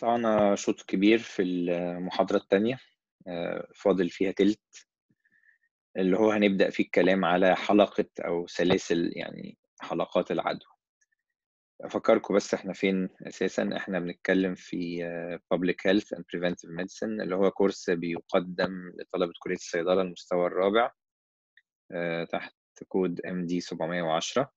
قطعنا شوط كبير في المحاضرة التانية آه، فاضل فيها تلت اللي هو هنبدأ فيه الكلام على حلقة أو سلاسل يعني حلقات العدوى أفكركم بس إحنا فين أساسا إحنا بنتكلم في آه، Public Health and Preventive Medicine اللي هو كورس بيقدم لطلبة كلية الصيدلة المستوى الرابع آه، تحت كود MD 710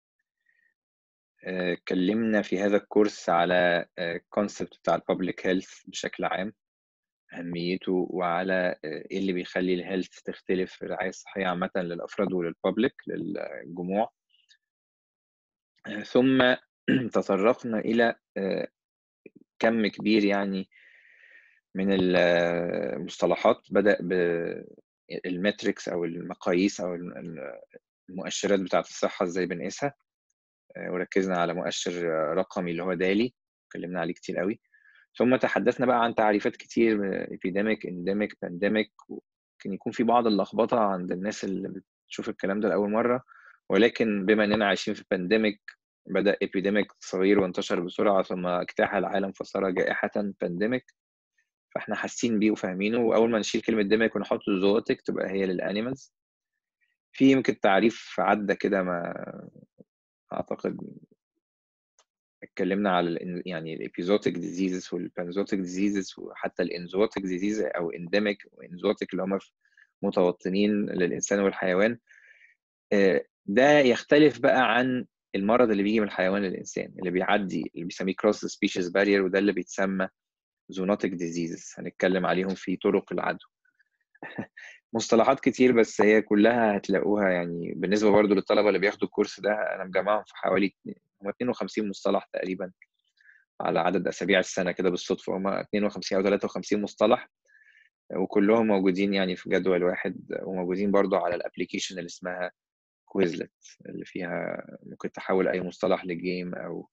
آه، اتكلمنا في هذا الكورس على الكونسبت بتاع البابليك هيلث بشكل عام أهميته وعلى إيه اللي بيخلي الهيلث تختلف في الرعاية الصحية عامة للأفراد وللبابليك للجموع آه، ثم تطرقنا إلى آه، كم كبير يعني من المصطلحات بدأ بالمتريكس أو المقاييس أو المؤشرات بتاعة الصحة إزاي بنقيسها وركزنا على مؤشر رقمي اللي هو دالي اتكلمنا عليه كتير قوي ثم تحدثنا بقى عن تعريفات كتير epidemic endemic pandemic ممكن يكون في بعض اللخبطة عند الناس اللي بتشوف الكلام ده لأول مرة ولكن بما إننا عايشين في بانديميك بدأ epidemic صغير وانتشر بسرعة ثم اجتاح العالم فصار جائحة بانديميك فاحنا حاسين بيه وفاهمينه وأول ما نشيل كلمة ديميك ونحط زوتك تبقى هي للأنيمالز في يمكن تعريف عدى كده ما أعتقد اتكلمنا على ال يعني الابيزوتيك ديزيزز والبانزوتيك ديزيزز وحتى الانزوتيك ديزيز او انديميك وانزوتيك اللي هم متوطنين للانسان والحيوان ده يختلف بقى عن المرض اللي بيجي من الحيوان للانسان اللي بيعدي اللي بيسميه كروس سبيشيز بارير وده اللي بيتسمى زونوتيك ديزيزز هنتكلم عليهم في طرق العدوى مصطلحات كتير بس هي كلها هتلاقوها يعني بالنسبه برضو للطلبه اللي بياخدوا الكورس ده انا مجمعهم في حوالي هم 52 مصطلح تقريبا على عدد اسابيع السنه كده بالصدفه هم 52 او 53 مصطلح وكلهم موجودين يعني في جدول واحد وموجودين برضو على الابلكيشن اللي اسمها كويزلت اللي فيها ممكن تحول اي مصطلح لجيم او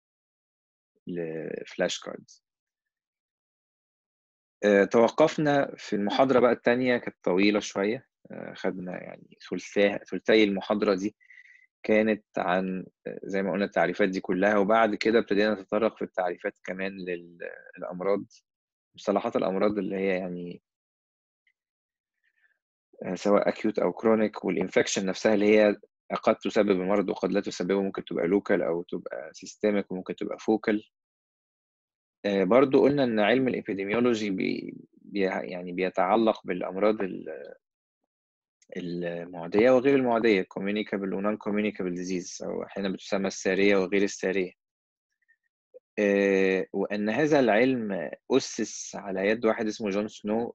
لفلاش كاردز توقفنا في المحاضرة بقى التانية كانت طويلة شوية خدنا يعني ثلثي ثلثي المحاضرة دي كانت عن زي ما قلنا التعريفات دي كلها وبعد كده ابتدينا نتطرق في التعريفات كمان للأمراض مصطلحات الأمراض اللي هي يعني سواء أكيوت أو كرونيك والإنفكشن نفسها اللي هي قد تسبب المرض وقد لا تسببه ممكن تبقى لوكال أو تبقى سيستميك وممكن تبقى فوكال برضو قلنا ان علم الابيديميولوجي بي يعني بيتعلق بالامراض المعديه وغير المعديه communicable و non communicable disease او احيانا بتسمى الساريه وغير الساريه وان هذا العلم اسس على يد واحد اسمه جون سنو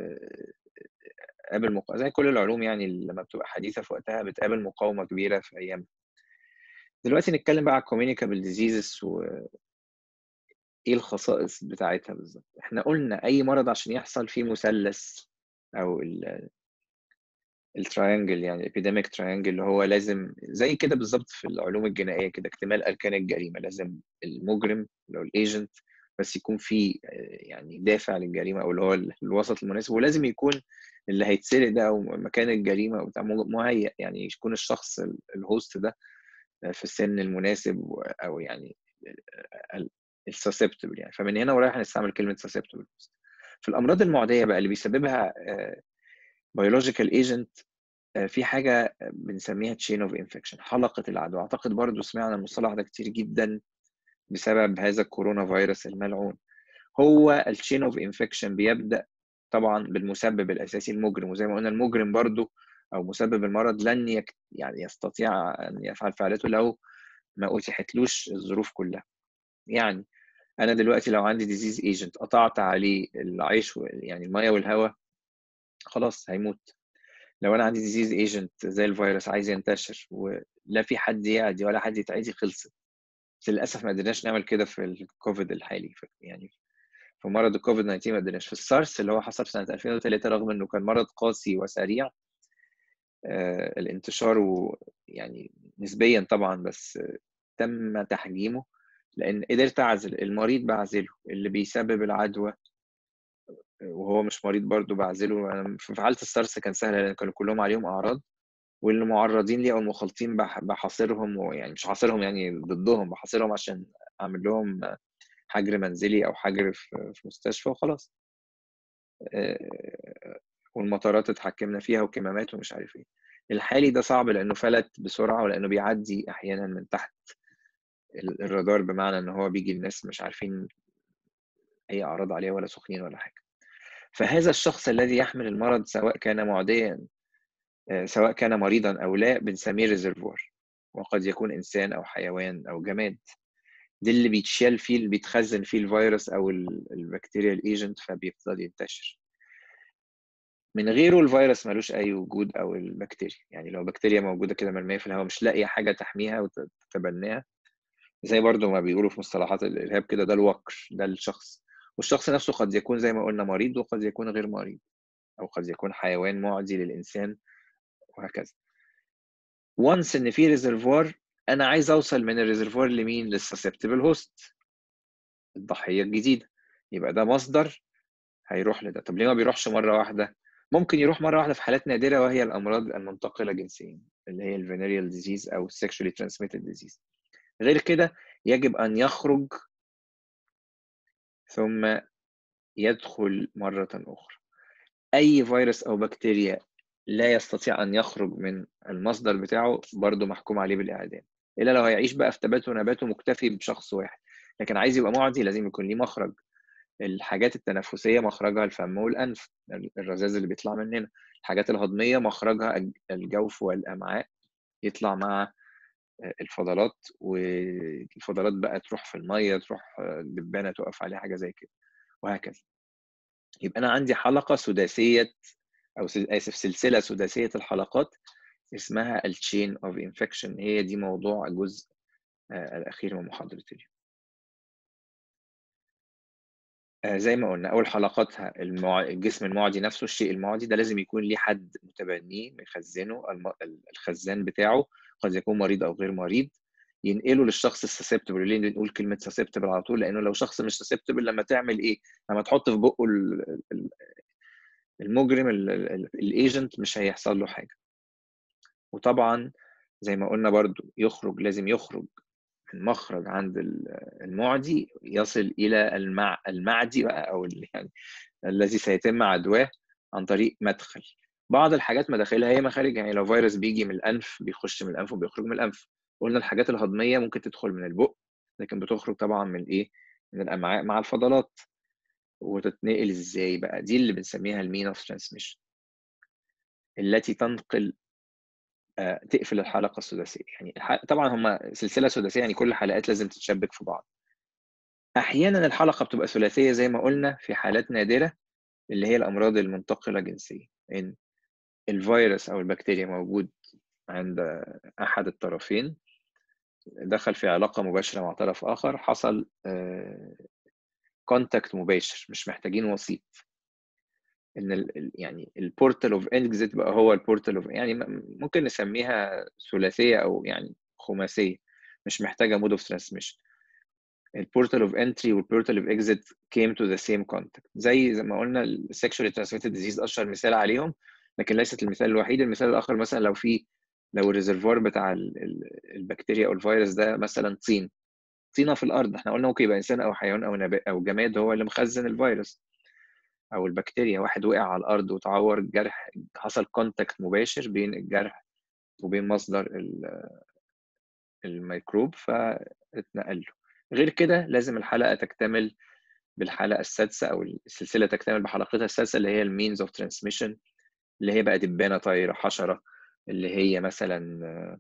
قابل مق... زي كل العلوم يعني لما بتبقى حديثه في وقتها بتقابل مقاومه كبيره في ايام دلوقتي نتكلم بقى على communicable diseases و ايه الخصائص بتاعتها بالظبط احنا قلنا اي مرض عشان يحصل فيه مثلث او التراينجل يعني epidemic triangle اللي هو لازم زي كده بالظبط في العلوم الجنائيه كده اكتمال اركان الجريمه لازم المجرم اللي هو الايجنت بس يكون في يعني دافع للجريمه او اللي هو الوسط المناسب ولازم يكون اللي هيتسرق ده او مكان الجريمه او بتاع مهيئ يعني يكون الشخص الهوست ده في السن المناسب او يعني السسبتبل يعني فمن هنا ورايح هنستعمل كلمه سسبتبل في الامراض المعديه بقى اللي بيسببها بيولوجيكال ايجنت في حاجه بنسميها تشين اوف انفكشن حلقه العدوى اعتقد برضو سمعنا المصطلح ده كتير جدا بسبب هذا الكورونا فيروس الملعون هو التشين اوف انفكشن بيبدا طبعا بالمسبب الاساسي المجرم وزي ما قلنا المجرم برضو او مسبب المرض لن يك يعني يستطيع ان يفعل فعلته لو ما اتيحتلوش الظروف كلها يعني انا دلوقتي لو عندي ديزيز ايجنت قطعت عليه العيش يعني الميه والهواء خلاص هيموت لو انا عندي ديزيز ايجنت زي الفيروس عايز ينتشر ولا في حد يعدي ولا حد يتعدي خلصت بس للاسف ما قدرناش نعمل كده في الكوفيد الحالي يعني في مرض الكوفيد 19 ما قدرناش في السارس اللي هو حصل في سنه 2003 رغم انه كان مرض قاسي وسريع آه الانتشار يعني نسبيا طبعا بس تم تحجيمه لان قدرت اعزل المريض بعزله اللي بيسبب العدوى وهو مش مريض برضه بعزله انا في حاله السارس كان سهل لان كانوا كلهم عليهم اعراض واللي معرضين ليه او المخالطين بحاصرهم ويعني مش حاصرهم يعني ضدهم بحاصرهم عشان اعمل لهم حجر منزلي او حجر في في مستشفى وخلاص آه، والمطارات اتحكمنا فيها وكمامات ومش عارف ايه الحالي ده صعب لانه فلت بسرعه ولانه بيعدي احيانا من تحت ال- الرادار بمعنى ان هو بيجي الناس مش عارفين اي اعراض عليه ولا سخنين ولا حاجه فهذا الشخص الذي يحمل المرض سواء كان معديا آه، سواء كان مريضا او لا بنسميه ريزرفوار وقد يكون انسان او حيوان او جماد دي اللي بيتشال فيه اللي بيتخزن فيه الفيروس او ال- البكتيريا الايجنت فبيفضل ينتشر من غيره الفيروس ملوش اي وجود او البكتيريا يعني لو بكتيريا موجوده كده مرميه في الهواء مش لاقيه حاجه تحميها وتتبناها زي برضو ما بيقولوا في مصطلحات الارهاب كده ده الوكر ده الشخص والشخص نفسه قد يكون زي ما قلنا مريض وقد يكون غير مريض او قد يكون حيوان معدي للانسان وهكذا وانس ان في ريزرفوار انا عايز اوصل من الريزرفوار لمين للسسبتبل هوست الضحيه الجديده يبقى ده مصدر هيروح لده طب ليه ما بيروحش مره واحده ممكن يروح مره واحده في حالات نادره وهي الامراض المنتقله جنسيا اللي هي الفينيريال ديزيز او السكشوالي ترانسميتد ديزيز غير كده يجب ان يخرج ثم يدخل مره اخرى اي فيروس او بكتيريا لا يستطيع ان يخرج من المصدر بتاعه برضه محكوم عليه بالاعدام الا لو هيعيش بقى في تبات ونباته مكتفي بشخص واحد لكن عايز يبقى معدي لازم يكون ليه مخرج الحاجات التنفسيه مخرجها الفم والانف الرذاذ اللي بيطلع مننا الحاجات الهضميه مخرجها الجوف والامعاء يطلع مع الفضلات والفضلات بقى تروح في الميه تروح دبانه تقف عليها حاجه زي كده وهكذا يبقى انا عندي حلقه سداسيه او اسف سلسله سداسيه الحلقات اسمها التشين اوف انفكشن هي دي موضوع الجزء الاخير من محاضره اليوم زي ما قلنا اول حلقاتها المع... الجسم المعدي نفسه الشيء المعدي ده لازم يكون ليه حد متبنيه مخزنه الم... الخزان بتاعه قد يكون مريض او غير مريض ينقله للشخص السسبتبل ليه بنقول كلمه سسبتبل على طول لانه لو شخص مش سسبتبل لما تعمل ايه لما تحط في بقه المجرم الايجنت مش هيحصل له حاجه وطبعا زي ما قلنا برضو يخرج لازم يخرج من مخرج عند المعدي يصل الى المع... المعدي بقى او يعني الذي سيتم عدواه عن طريق مدخل بعض الحاجات مداخلها هي مخارج يعني لو فيروس بيجي من الانف بيخش من الانف وبيخرج من الانف قلنا الحاجات الهضميه ممكن تدخل من البق لكن بتخرج طبعا من ايه من الامعاء مع الفضلات وتتنقل ازاي بقى دي اللي بنسميها المين اوف ترانسميشن التي تنقل تقفل الحلقه السداسيه يعني طبعا هم سلسله سداسيه يعني كل الحلقات لازم تتشبك في بعض احيانا الحلقه بتبقى ثلاثيه زي ما قلنا في حالات نادره اللي هي الامراض المنتقله جنسيا ان الفيروس او البكتيريا موجود عند احد الطرفين دخل في علاقه مباشره مع طرف اخر حصل كونتاكت مباشر مش محتاجين وسيط ان ال يعني البورتال اوف اكزيت بقى هو البورتال اوف يعني ممكن نسميها ثلاثيه او يعني خماسيه مش محتاجه مود اوف ترانسميشن البورتال اوف انتري والبورتال اوف اكزيت came to the same contact زي زي ما قلنا السكشوالي ترانسميتد ديزيز اشهر مثال عليهم لكن ليست المثال الوحيد المثال الاخر مثلا لو في لو الريزرفوار بتاع البكتيريا او الفيروس ده مثلا طين طينه في الارض احنا قلنا ممكن يبقى انسان او حيوان او نبات او جماد هو اللي مخزن الفيروس او البكتيريا واحد وقع على الارض وتعور جرح حصل كونتاكت مباشر بين الجرح وبين مصدر الميكروب فاتنقل له غير كده لازم الحلقه تكتمل بالحلقه السادسه او السلسله تكتمل بحلقتها السادسه اللي هي المينز اوف ترانسميشن اللي هي بقى دبانه طايره حشره اللي هي مثلا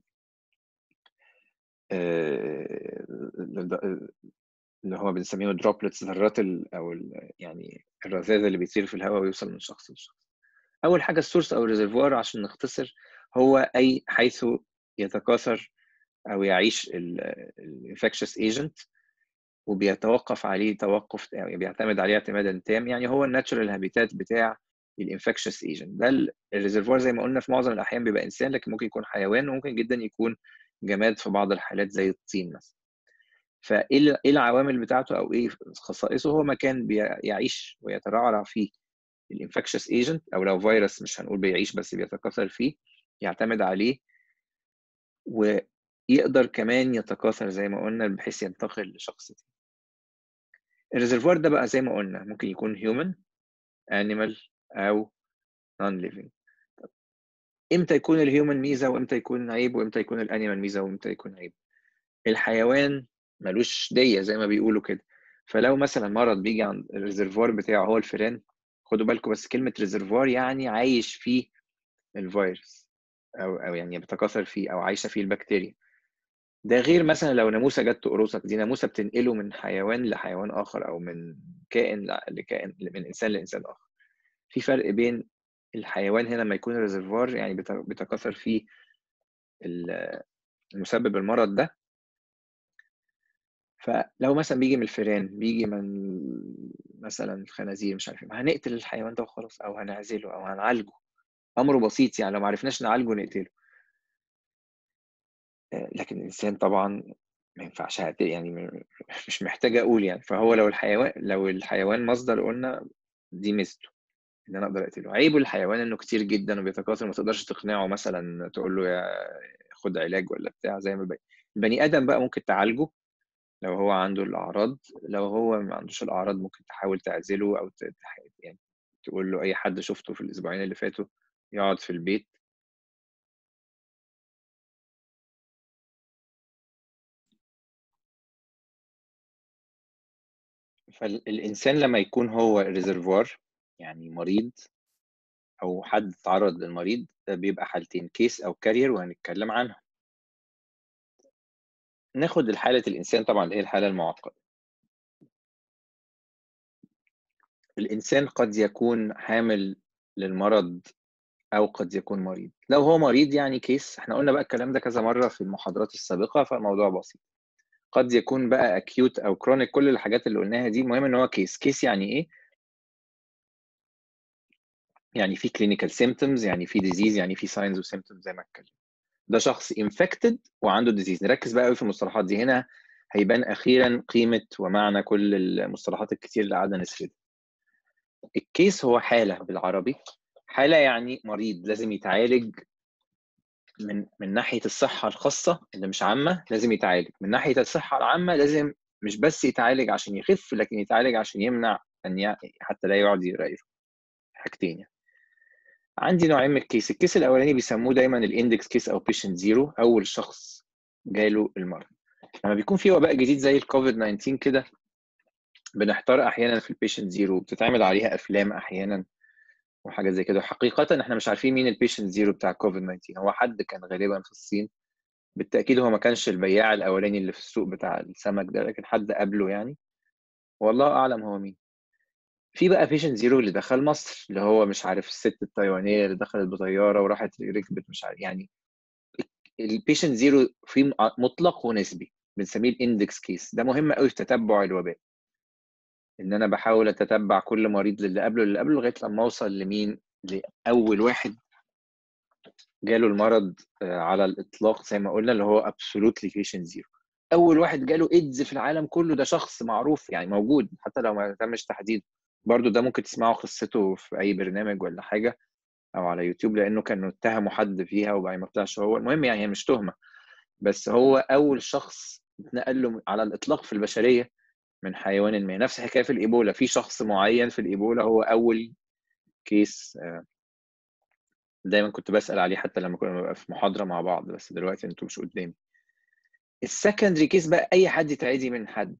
اللي هو بنسميه دروبلتس ذرات او يعني الرذاذ اللي بيطير في الهواء ويوصل من شخص لشخص اول حاجه السورس او الريزرفوار عشان نختصر هو اي حيث يتكاثر او يعيش الانفكشس ايجنت وبيتوقف عليه توقف يعني بيعتمد عليه اعتمادا تام يعني هو الناتشورال هابيتات بتاع الانفكشس ايجنت ده الريزرفوار زي ما قلنا في معظم الاحيان بيبقى انسان لكن ممكن يكون حيوان وممكن جدا يكون جماد في بعض الحالات زي الطين مثلا فايه العوامل بتاعته او ايه خصائصه هو مكان بيعيش ويترعرع فيه الانفكشس ايجنت او لو فيروس مش هنقول بيعيش بس بيتكاثر فيه يعتمد عليه ويقدر كمان يتكاثر زي ما قلنا بحيث ينتقل لشخص تاني الريزرفوار ده بقى زي ما قلنا ممكن يكون human animal او non living امتى يكون الهيومن ميزه وامتى يكون عيب وامتى يكون الانيمال ميزه وامتى يكون عيب الحيوان ملوش ديه زي ما بيقولوا كده فلو مثلا مرض بيجي عند الريزرفوار بتاعه هو الفيران خدوا بالكم بس كلمه ريزرفوار يعني عايش فيه الفيروس او او يعني بيتكاثر فيه او عايشه فيه البكتيريا ده غير مثلا لو ناموسه جت تقرصك دي ناموسه بتنقله من حيوان لحيوان اخر او من كائن لكائن من انسان لانسان اخر في فرق بين الحيوان هنا لما يكون ريزرفوار يعني بيتكاثر فيه المسبب المرض ده فلو مثلا بيجي من الفئران بيجي من مثلا الخنازير مش عارف ايه هنقتل الحيوان ده وخلاص او هنعزله او هنعالجه امره بسيط يعني لو ما عرفناش نعالجه نقتله لكن الانسان طبعا ما ينفعش يعني مش محتاج اقول يعني فهو لو الحيوان لو الحيوان مصدر قلنا دي ميزته ان انا اقدر اقتله عيبه الحيوان انه كتير جدا وبيتكاثر ما تقدرش تقنعه مثلا تقول له يا خد علاج ولا بتاع زي ما البني البني ادم بقى ممكن تعالجه لو هو عنده الاعراض لو هو ما عندوش الاعراض ممكن تحاول تعزله او يعني تقول له اي حد شفته في الاسبوعين اللي فاتوا يقعد في البيت فالإنسان لما يكون هو ريزرفوار يعني مريض أو حد تعرض للمريض ده بيبقى حالتين كيس أو كارير وهنتكلم عنها ناخد حالة الإنسان طبعا اللي هي الحالة المعقدة الإنسان قد يكون حامل للمرض أو قد يكون مريض لو هو مريض يعني كيس احنا قلنا بقى الكلام ده كذا مرة في المحاضرات السابقة فالموضوع بسيط قد يكون بقى اكيوت او كرونيك كل الحاجات اللي قلناها دي المهم ان هو كيس كيس يعني ايه يعني في كلينيكال سيمبتومز يعني في ديزيز يعني في ساينز وسيمبتومز زي ما اتكلم ده شخص انفكتد وعنده ديزيز نركز بقى قوي في المصطلحات دي هنا هيبان اخيرا قيمه ومعنى كل المصطلحات الكتير اللي قعدنا نسردها الكيس هو حاله بالعربي حاله يعني مريض لازم يتعالج من من ناحيه الصحه الخاصه اللي مش عامه لازم يتعالج من ناحيه الصحه العامه لازم مش بس يتعالج عشان يخف لكن يتعالج عشان يمنع ان حتى لا يقعد يغير حاجتين يعني. عندي نوعين من الكيس الكيس الاولاني بيسموه دايما الاندكس كيس او بيشنت زيرو اول شخص جاله المرض لما بيكون في وباء جديد زي الكوفيد 19 كده بنحتار احيانا في البيشنت زيرو بتتعمل عليها افلام احيانا وحاجه زي كده حقيقه احنا مش عارفين مين البيشنت زيرو بتاع كوفيد 19 هو حد كان غالبا في الصين بالتاكيد هو ما كانش البياع الاولاني اللي في السوق بتاع السمك ده لكن حد قبله يعني والله اعلم هو مين في بقى بيشنت زيرو اللي دخل مصر اللي هو مش عارف الست التايوانيه اللي دخلت بطياره وراحت ركبت مش عارف يعني البيشنت زيرو في مطلق ونسبي بنسميه الاندكس كيس ده مهم قوي في تتبع الوباء ان انا بحاول اتتبع كل مريض للي قبله اللي قبله لغايه لما اوصل لمين لاول واحد جاله المرض على الاطلاق زي ما قلنا اللي هو ابسولوتلي بيشنت زيرو اول واحد جاله ايدز في العالم كله ده شخص معروف يعني موجود حتى لو ما تمش تحديده برضو ده ممكن تسمعوا قصته في اي برنامج ولا حاجه او على يوتيوب لانه كانوا اتهموا حد فيها وبعدين ما طلعش هو المهم يعني هي مش تهمه بس هو اول شخص اتنقل له على الاطلاق في البشريه من حيوان ما نفس الحكايه في الايبولا في شخص معين في الايبولا هو اول كيس دايما كنت بسال عليه حتى لما كنا بنبقى في محاضره مع بعض بس دلوقتي انتوا مش قدامي السكندري كيس بقى اي حد يتعدي من حد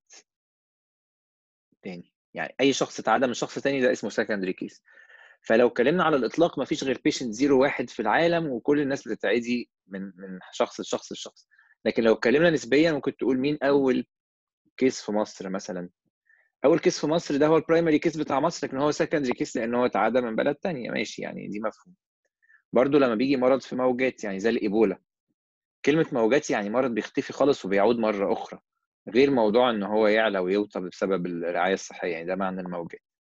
تاني يعني اي شخص اتعدى من شخص تاني ده اسمه سكندري كيس فلو اتكلمنا على الاطلاق ما فيش غير بيشنت زيرو واحد في العالم وكل الناس بتتعدي من من شخص لشخص لشخص لكن لو اتكلمنا نسبيا ممكن تقول مين اول كيس في مصر مثلا اول كيس في مصر ده هو البرايمري كيس بتاع مصر لكن هو سكندري كيس لان هو اتعدى من بلد تانية ماشي يعني دي مفهوم برضو لما بيجي مرض في موجات يعني زي الايبولا كلمه موجات يعني مرض بيختفي خالص وبيعود مره اخرى غير موضوع ان هو يعلى ويوطى بسبب الرعايه الصحيه يعني ده معنى الموجات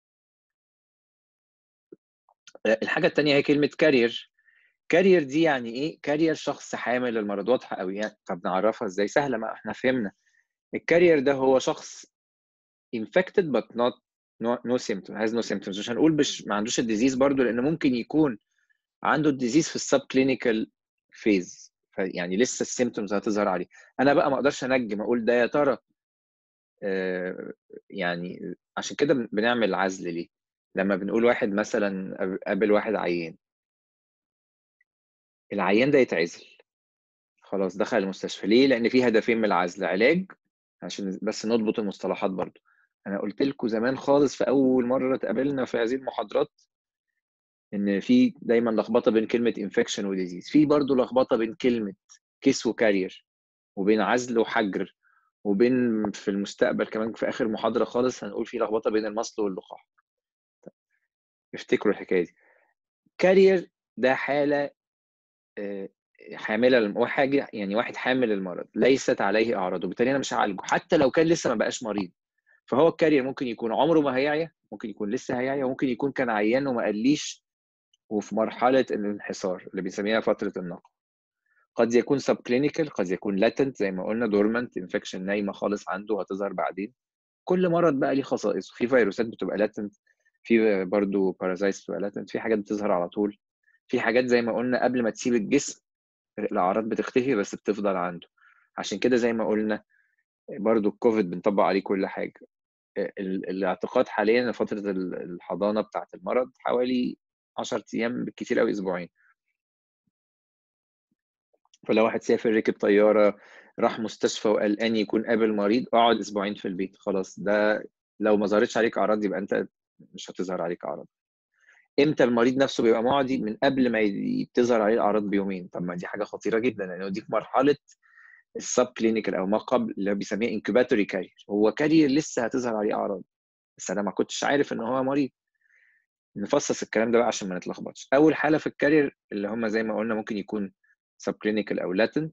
الحاجه الثانيه هي كلمه كارير كارير دي يعني ايه كارير شخص حامل للمرض واضحه قوي يعني طب نعرفها ازاي سهله ما احنا فهمنا الكارير ده هو شخص infected but not no, no symptoms has no symptoms مش هنقول مش ما عندوش الديزيز برضو لان ممكن يكون عنده الديزيز في السب كلينيكال فيز يعني لسه السيمتومز هتظهر عليه انا بقى ما اقدرش انجم اقول ده يا ترى آه، يعني عشان كده بنعمل عزل ليه لما بنقول واحد مثلا قابل واحد عيان العيان ده يتعزل خلاص دخل المستشفى ليه لان في هدفين من العزل علاج عشان بس نضبط المصطلحات برضو انا قلت لكم زمان خالص في اول مره اتقابلنا في هذه المحاضرات ان في دايما لخبطه بين كلمه انفكشن وديزيز في برضو لخبطه بين كلمه كيس وكارير وبين عزل وحجر وبين في المستقبل كمان في اخر محاضره خالص هنقول في لخبطه بين المصل واللقاح افتكروا الحكايه دي كارير ده حاله آه، حامله وحاجه يعني واحد حامل المرض ليست عليه اعراض وبالتالي انا مش هعالجه حتى لو كان لسه ما بقاش مريض فهو الكارير ممكن يكون عمره ما هيعيا ممكن يكون لسه هيعيا وممكن يكون كان عيان وما قاليش وفي مرحله الانحسار اللي بنسميها فتره النقل قد يكون سب كلينيكال قد يكون لاتنت زي ما قلنا دورمنت انفكشن نايمه خالص عنده هتظهر بعدين كل مرض بقى ليه خصائص في فيروسات بتبقى لاتنت في برضه بارازايتس بتبقى لاتنت في حاجات بتظهر على طول في حاجات زي ما قلنا قبل ما تسيب الجسم الاعراض بتختفي بس بتفضل عنده عشان كده زي ما قلنا برضو الكوفيد بنطبق عليه كل حاجه الاعتقاد حاليا ان فتره الحضانه بتاعه المرض حوالي 10 ايام بالكثير قوي اسبوعين فلو واحد سافر ركب طياره راح مستشفى وقلقان يكون قابل مريض اقعد اسبوعين في البيت خلاص ده لو ما ظهرتش عليك اعراض يبقى انت مش هتظهر عليك اعراض امتى المريض نفسه بيبقى معدي من قبل ما تظهر عليه الاعراض بيومين طب ما دي حاجه خطيره جدا لانه يعني دي في مرحله السب كلينيكال او ما قبل اللي بيسميها انكوباتوري كارير هو كارير لسه هتظهر عليه اعراض بس انا ما كنتش عارف ان هو مريض نفصص الكلام ده بقى عشان ما نتلخبطش اول حاله في الكارير اللي هم زي ما قلنا ممكن يكون سب كلينيكال او لاتنت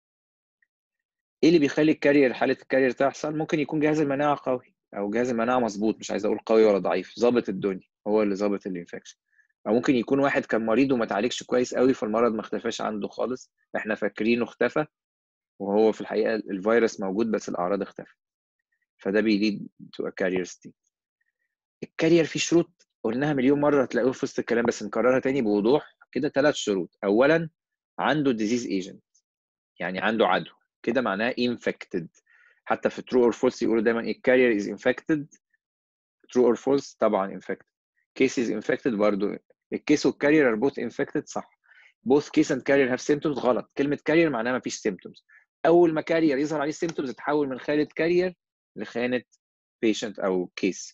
ايه اللي بيخلي الكارير حاله الكارير تحصل ممكن يكون جهاز المناعه قوي او جهاز المناعه مظبوط مش عايز اقول قوي ولا ضعيف ظابط الدنيا هو اللي ظابط الانفكشن او ممكن يكون واحد كان مريض وما اتعالجش كويس قوي فالمرض ما اختفاش عنده خالص احنا فاكرينه اختفى وهو في الحقيقه الفيروس موجود بس الاعراض اختفت فده بيليد تو كارير ستيت الكارير فيه شروط قلناها مليون مره هتلاقوه في وسط الكلام بس نكررها تاني بوضوح كده ثلاث شروط اولا عنده ديزيز ايجنت يعني عنده عدوى كده معناها انفكتد حتى في true or false يقولوا دايما الكارير is infected true or false طبعا infected case is infected برضو الكيس والكارير are both infected صح both case and carrier have symptoms غلط كلمة carrier معناها ما فيش symptoms أول ما carrier يظهر عليه symptoms تتحول من خانة carrier لخانة patient أو case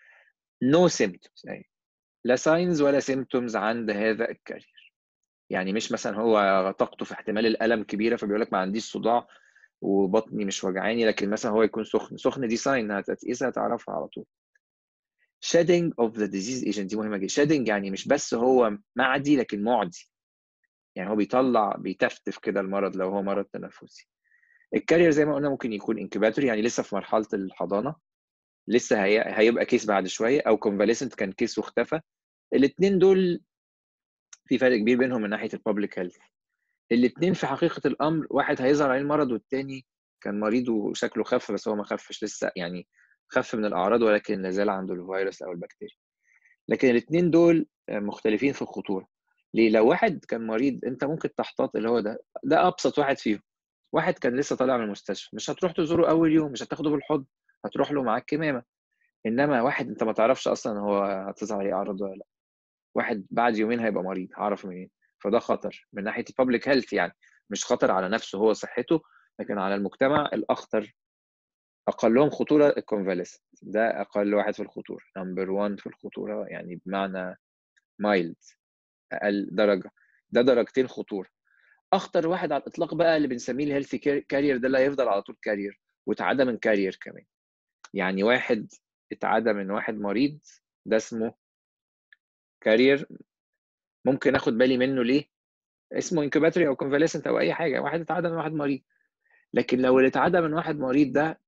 no symptoms يعني لا signs ولا symptoms عند هذا الكارير يعني مش مثلا هو طاقته في احتمال الألم كبيرة فبيقول لك ما عنديش صداع وبطني مش وجعاني لكن مثلا هو يكون سخن سخن دي ساين هتقيسها تعرفها على طول shedding of the disease agent دي مهمه جدا shedding يعني مش بس هو معدي لكن معدي يعني هو بيطلع بيتفتف كده المرض لو هو مرض تنفسي الكارير زي ما قلنا ممكن يكون انكباتور يعني لسه في مرحله الحضانه لسه هي... هيبقى كيس بعد شويه او كونفاليسنت كان كيس واختفى الاثنين دول في فرق كبير بينهم من ناحيه الببليك هيلث الاثنين في حقيقه الامر واحد هيظهر عليه المرض والتاني كان مريض وشكله خف بس هو ما خفش لسه يعني خف من الاعراض ولكن لا زال عنده الفيروس او البكتيريا لكن الاثنين دول مختلفين في الخطوره ليه لو واحد كان مريض انت ممكن تحتاط اللي هو ده ده ابسط واحد فيهم واحد كان لسه طالع من المستشفى مش هتروح تزوره اول يوم مش هتاخده بالحضن هتروح له معاك كمامه انما واحد انت ما تعرفش اصلا هو هتظهر عليه اعراض ولا لا واحد بعد يومين هيبقى مريض هعرف منين فده خطر من ناحيه الببليك هيلث يعني مش خطر على نفسه هو صحته لكن على المجتمع الاخطر اقلهم خطوره الكونفاليسنت ده اقل واحد في الخطوره نمبر 1 في الخطوره يعني بمعنى مايلد اقل درجه ده درجتين خطوره اخطر واحد على الاطلاق بقى اللي بنسميه الهيلث كارير ده اللي هيفضل على طول كارير واتعدى من كارير كمان يعني واحد اتعدى من واحد مريض ده اسمه كارير ممكن اخد بالي منه ليه اسمه انكوباتوري او كونفاليسنت او اي حاجه واحد اتعدى من واحد مريض لكن لو اللي اتعدى من واحد مريض ده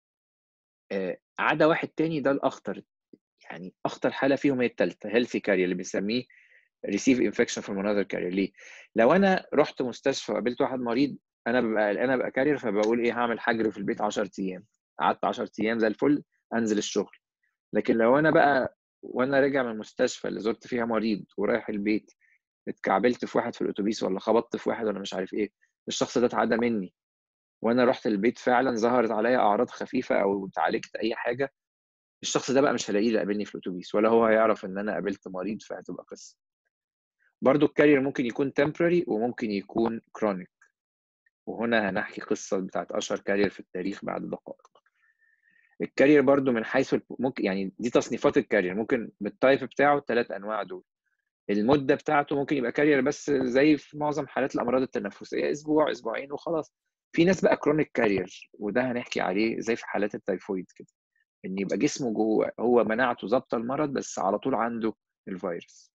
آه، عدا واحد تاني ده الاخطر يعني اخطر حاله فيهم هي الثالثه هيلثي كارير اللي بنسميه ريسيف انفكشن فروم انذر كارير ليه؟ لو انا رحت مستشفى وقابلت واحد مريض انا ببقى انا ببقى كارير فبقول ايه هعمل حجر في البيت 10 ايام قعدت 10 ايام زي الفل انزل الشغل لكن لو انا بقى وانا راجع من المستشفى اللي زرت فيها مريض ورايح البيت اتكعبلت في واحد في الاتوبيس ولا خبطت في واحد ولا مش عارف ايه الشخص ده اتعدى مني وانا رحت البيت فعلا ظهرت عليا اعراض خفيفه او اتعالجت اي حاجه الشخص ده بقى مش هلاقيه اللي قابلني في الاتوبيس ولا هو هيعرف ان انا قابلت مريض فهتبقى قصه برضو الكارير ممكن يكون temporary وممكن يكون chronic وهنا هنحكي قصة بتاعت أشهر كارير في التاريخ بعد دقائق الكارير برضو من حيث ممكن يعني دي تصنيفات الكارير ممكن بالتايب بتاعه الثلاث أنواع دول المدة بتاعته ممكن يبقى كارير بس زي في معظم حالات الأمراض التنفسية أسبوع أسبوعين وخلاص في ناس بقى كرونيك كارير وده هنحكي عليه زي في حالات التيفويد كده ان يبقى جسمه جوه هو مناعته ظابطه المرض بس على طول عنده الفيروس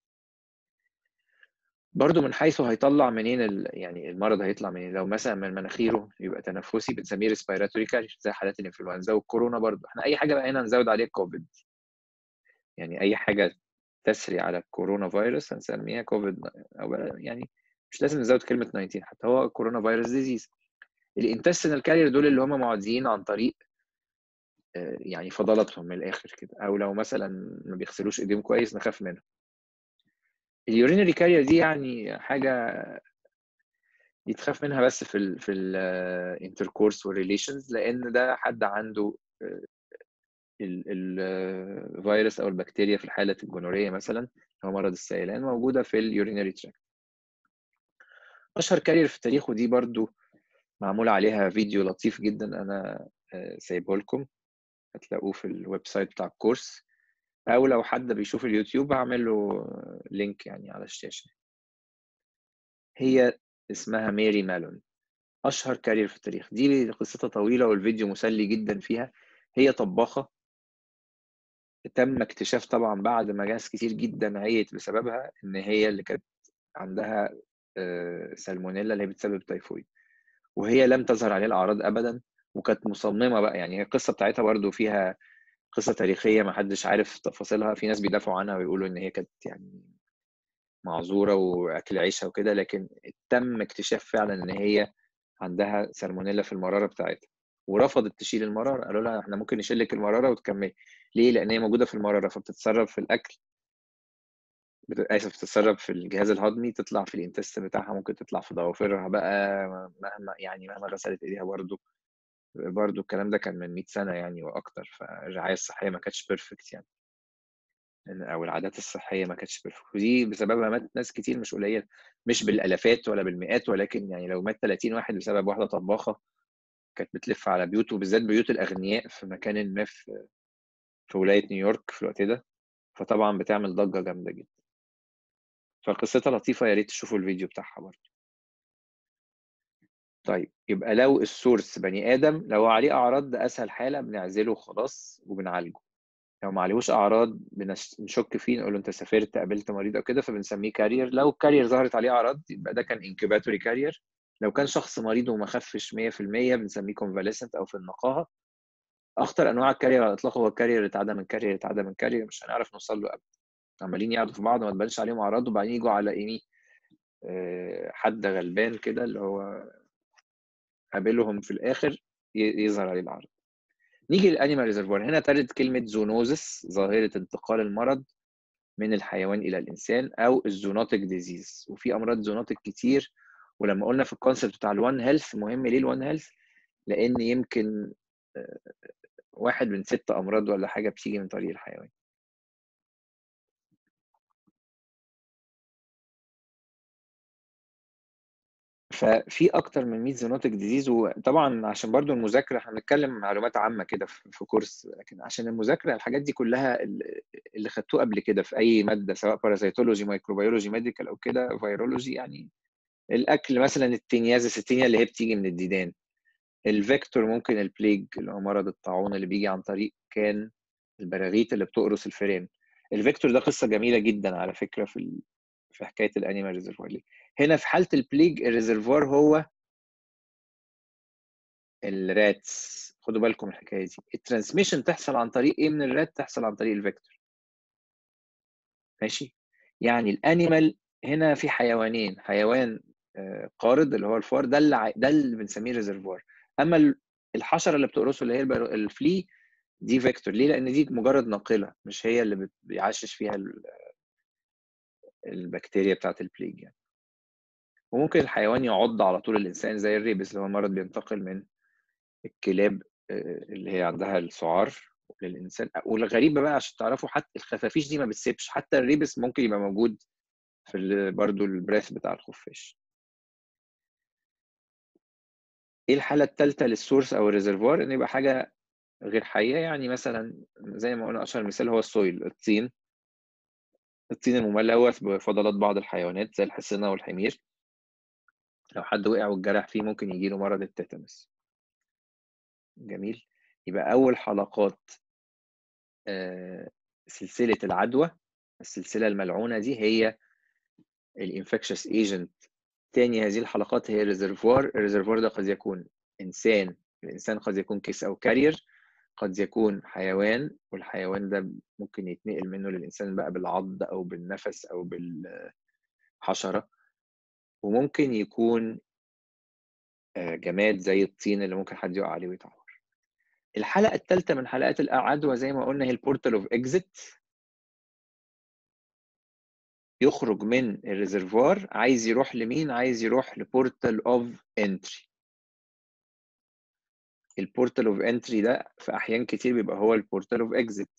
برضو من حيث هيطلع منين ال... يعني المرض هيطلع منين لو مثلا من مناخيره يبقى تنفسي بنسميه ريسبيراتوري كارير زي حالات الانفلونزا والكورونا برضو احنا اي حاجه بقى هنا نزود عليها كوفيد يعني اي حاجه تسري على الكورونا فيروس هنسميها كوفيد او يعني مش لازم نزود كلمه 19 حتى هو كورونا فيروس ديزيز الانتستينال كارير دول اللي هم معديين عن طريق يعني فضلاتهم من الاخر كده او لو مثلا ما بيغسلوش ايديهم كويس نخاف منهم اليورينري كارير دي يعني حاجه دي تخاف منها بس في ال في الانتركورس والريليشنز لان ده حد عنده الفيروس او البكتيريا في حاله الجونوريه مثلا هو مرض السيلان موجوده في اليورينري تراكت اشهر كارير في التاريخ ودي برضو معمول عليها فيديو لطيف جدا انا سايبه لكم هتلاقوه في الويب سايت بتاع الكورس او لو حد بيشوف اليوتيوب هعمل له لينك يعني على الشاشه هي اسمها ميري مالون اشهر كارير في التاريخ دي قصتها طويله والفيديو مسلي جدا فيها هي طباخه تم اكتشاف طبعا بعد ما ناس كتير جدا عيت بسببها ان هي اللي كانت عندها سالمونيلا اللي هي بتسبب تيفويد وهي لم تظهر عليها الاعراض ابدا وكانت مصممه بقى يعني القصه بتاعتها برضو فيها قصه تاريخيه ما حدش عارف تفاصيلها في ناس بيدافعوا عنها ويقولوا ان هي كانت يعني معذوره واكل عيشها وكده لكن تم اكتشاف فعلا ان هي عندها سالمونيلا في المراره بتاعتها ورفضت تشيل المراره قالوا لها احنا ممكن نشيل لك المراره وتكملي ليه لان هي موجوده في المراره فبتتسرب في الاكل اسف بتتسرب في الجهاز الهضمي تطلع في الانتستين بتاعها ممكن تطلع في ضوافرها بقى مهما يعني مهما غسلت ايديها برضو برضو الكلام ده كان من 100 سنه يعني واكتر فالرعايه الصحيه ما كانتش بيرفكت يعني او العادات الصحيه ما كانتش بيرفكت ودي بسببها مات ناس كتير مش قليل مش بالالافات ولا بالمئات ولكن يعني لو مات 30 واحد بسبب واحده طباخه كانت بتلف على بيوت وبالذات بيوت الاغنياء في مكان ما في في ولايه نيويورك في الوقت ده فطبعا بتعمل ضجه جامده جدا فقصتها لطيفه يا ريت تشوفوا الفيديو بتاعها برضه طيب يبقى لو السورس بني ادم لو عليه اعراض ده اسهل حاله بنعزله وخلاص وبنعالجه لو ما عليهوش اعراض بنشك فيه نقول له انت سافرت قابلت مريض او كده فبنسميه كارير لو الكارير ظهرت عليه اعراض يبقى ده كان انكيباتوري كارير لو كان شخص مريض وما خفش 100% بنسميه كونفاليسنت او في النقاهه اخطر انواع الكارير على الاطلاق هو الكارير اللي اتعدى من كارير اتعدى من كارير مش هنعرف نوصل له ابدا عمالين يقعدوا في بعض وما تبانش عليهم اعراض وبعدين يجوا على ايه حد غلبان كده اللي هو قابلهم في الاخر يظهر عليه العرض نيجي للانيمال ريزرفوار هنا ترد كلمه زونوزس ظاهره انتقال المرض من الحيوان الى الانسان او الزونوتيك ديزيز وفي امراض زونوتيك كتير ولما قلنا في الكونسيبت بتاع الوان هيلث مهم ليه الوان هيلث لان يمكن واحد من ست امراض ولا حاجه بتيجي من طريق الحيوان ففي اكتر من 100 زونوتيك ديزيز وطبعا عشان برضو المذاكره احنا بنتكلم معلومات عامه كده في كورس لكن عشان المذاكره الحاجات دي كلها اللي خدتوه قبل كده في اي ماده سواء بارازيتولوجي مايكروبيولوجي ميديكال او كده فيرولوجي يعني الاكل مثلا التنيازس التنيا اللي هي بتيجي من الديدان الفيكتور ممكن البليج اللي هو مرض الطاعون اللي بيجي عن طريق كان البراغيث اللي بتقرص الفئران الفيكتور ده قصه جميله جدا على فكره في ال... في حكايه الانيمال ريزرفوار هنا في حاله البليج الريزرفوار هو الراتس خدوا بالكم من الحكايه دي الترانسميشن تحصل عن طريق ايه من الرات تحصل عن طريق الفيكتور ماشي يعني الانيمال هنا في حيوانين حيوان قارض اللي هو الفار ده اللي ده اللي بنسميه ريزرفوار اما الحشره اللي بتقرصه اللي هي الفلي دي فيكتور ليه لان دي مجرد ناقله مش هي اللي بيعشش فيها البكتيريا بتاعت البليج يعني وممكن الحيوان يعض على طول الانسان زي الريبس اللي هو مرض بينتقل من الكلاب اللي هي عندها السعار للانسان والغريبه بقى عشان تعرفوا حتى الخفافيش دي ما بتسيبش حتى الريبس ممكن يبقى موجود في برضه البريث بتاع الخفاش ايه الحاله الثالثه للسورس او الريزرفوار ان يبقى حاجه غير حيه يعني مثلا زي ما قلنا اشهر مثال هو السويل الطين الطين المملوث بفضلات بعض الحيوانات زي الحصنه والحمير لو حد وقع واتجرح فيه ممكن يجيله مرض التيتانوس جميل يبقى اول حلقات سلسله العدوى السلسله الملعونه دي هي الانفكشس ايجنت تاني هذه الحلقات هي الريزرفوار الريزرفوار ده قد يكون انسان الانسان قد يكون كيس او كارير قد يكون حيوان والحيوان ده ممكن يتنقل منه للانسان بقى بالعض او بالنفس او بالحشره وممكن يكون جماد زي الطين اللي ممكن حد يقع عليه ويتعور الحلقه الثالثه من حلقات العدوى زي ما قلنا هي البورتال اوف اكزيت يخرج من الريزرفوار عايز يروح لمين عايز يروح لبورتال اوف انتري البورتال اوف انتري ده في احيان كتير بيبقى هو البورتال اوف اكزيت